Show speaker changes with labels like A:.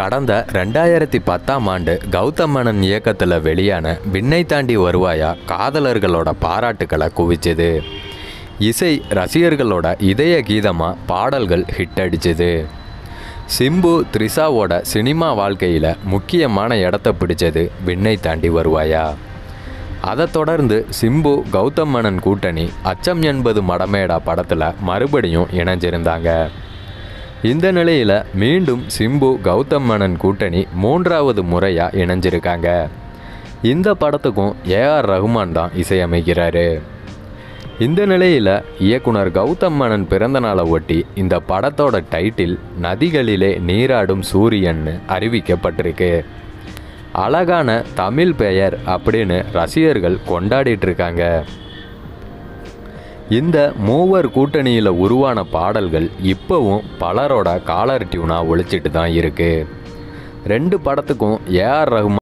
A: கடந்த ரெண்டாயிரத்தி பத்தாம் ஆண்டு கௌதம் மேனன் இயக்கத்தில் வெளியான விண்ணை தாண்டி வருவாயா காதலர்களோட பாராட்டுக்களை குவிச்சுது இசை ரசிகர்களோட இதய கீதமாக பாடல்கள் ஹிட் அடிச்சுது சிம்பு த்ரிஷாவோட சினிமா வாழ்க்கையில் முக்கியமான இடத்த பிடிச்சது விண்ணை தாண்டி வருவாயா அதைத் தொடர்ந்து சிம்பு கௌதம் மேனன் கூட்டணி அச்சம் என்பது மடமேடா படத்தில் மறுபடியும் இணைஞ்சிருந்தாங்க இந்த நிலையில் மீண்டும் சிம்பு கௌதம் மேனன் கூட்டணி மூன்றாவது முறையாக இணைஞ்சிருக்காங்க இந்த படத்துக்கும் ஏஆர் ரஹ்மான் தான் இசையமைக்கிறாரு இந்த நிலையில் இயக்குனர் கௌதம் மேனன் பிறந்த நாளை ஒட்டி இந்த படத்தோட டைட்டில் நதிகளிலே நீராடும் சூரியன்னு அறிவிக்கப்பட்டிருக்கு அழகான தமிழ் பெயர் அப்படின்னு ரசிகர்கள் கொண்டாடிட்டு இருக்காங்க இந்த மூவர் கூட்டணியில் உருவான பாடல்கள் இப்போவும் பலரோட காலர் டியூனாக ஒழிச்சிட்டு தான் இருக்கு ரெண்டு படத்துக்கும் ஏஆர் ரஹ்மான்